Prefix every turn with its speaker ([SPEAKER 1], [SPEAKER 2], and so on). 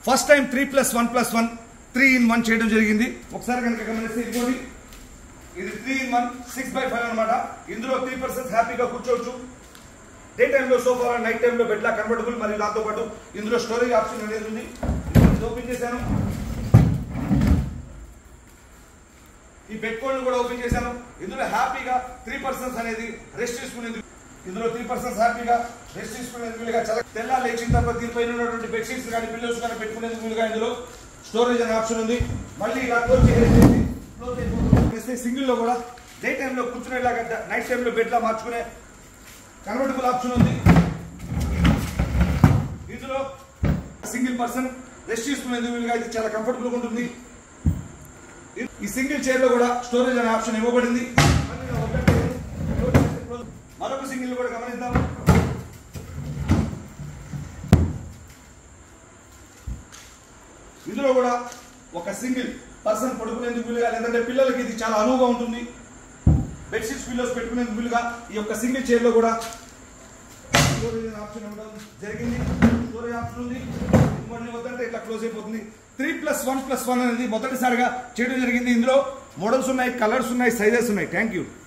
[SPEAKER 1] First time three plus one plus one three in one చేయడం జరిగింది ఒకసారి కనుక గమనిస్తే ఇదిగోండి ఇది three in one six by five అనమాట ఇందులో త్రీ పర్సెంట్ హ్యాపీగా కూర్చోవచ్చు డే టైంలో సోఫా నైట్ టైంలో బెడ్ లా కంఫర్టబుల్ మరియు దాంతో పాటు ఇందులో స్టోరేజ్ ఆప్షన్ అనేది ఉంది ఇది ఓపెన్ చేశాను ఈ బెడ్ కోల్డ్ కూడా ఓపెన్ చేశాను ఇందులో హ్యాపీగా త్రీ పర్సన్స్ అనేది రెస్ట్ తీసుకునేది ఇందులో త్రీ పర్సన్స్ హ్యాపీగా రెస్ట్ తీసుకునేందుకు వీలుగా చాలా తెల్ల లేచిన తర్వాత దీనిపైన ఉన్నటువంటి బెడ్షీట్స్ కానీ పిల్లోస్ కానీ పెట్టుకునేందుకు వీలుగా ఇందులో స్టోరేజ్ అనే ఆప్షన్ ఉంది మళ్ళీ ఇలా క్లోజ్ చేసేసి క్లోజ్ అయిపోతుంది సింగిల్ లో కూడా డే టైంలో కూర్చునేలాగా నైట్ టైంలో బెడ్ లా మార్చుకునే కన్వర్టబుల్ ఆప్షన్ ఉంది ఇందులో సింగిల్ పర్సన్ రెస్ట్ తీసుకునేందుకు వీలుగా ఇది చాలా కంఫర్టబుల్ గా ఉంటుంది ఈ సింగిల్ చైర్ లో కూడా స్టోరేజ్ అనే ఆప్షన్ ఇవ్వబడింది మళ్ళీ ఇలా ఒకటి close చేసి close. మరొక సింగిల్ కూడా గమనిద్దాం ఇందులో కూడా ఒక సింగిల్ పర్సన్ పడుకునేందుకు వీలుగా లేదంటే పిల్లలకి ఇది చాలా అనువుగా ఉంటుంది బెడ్షీట్స్ పిల్లోస్ పెట్టుకునేందుకు వీలుగా ఈ యొక్క సింగిల్ చైర్ లో కూడా స్టోరేజ్ అనే ఆప్షన్ ఇవ్వడం జరిగింది స్టోరేజ్ ఆప్షన్ ఉంది ఇంకొన్ని వద్దంటే ఇట్లా క్లోజ్ అయిపోతుంది three plus one plus one అనేది మొదటిసారిగా చేయడం జరిగింది ఇందులో మోడల్స్ ఉన్నాయి కలర్స్ ఉన్నాయి సైజెస్ ఉన్నాయి థ్యాంక్ యూ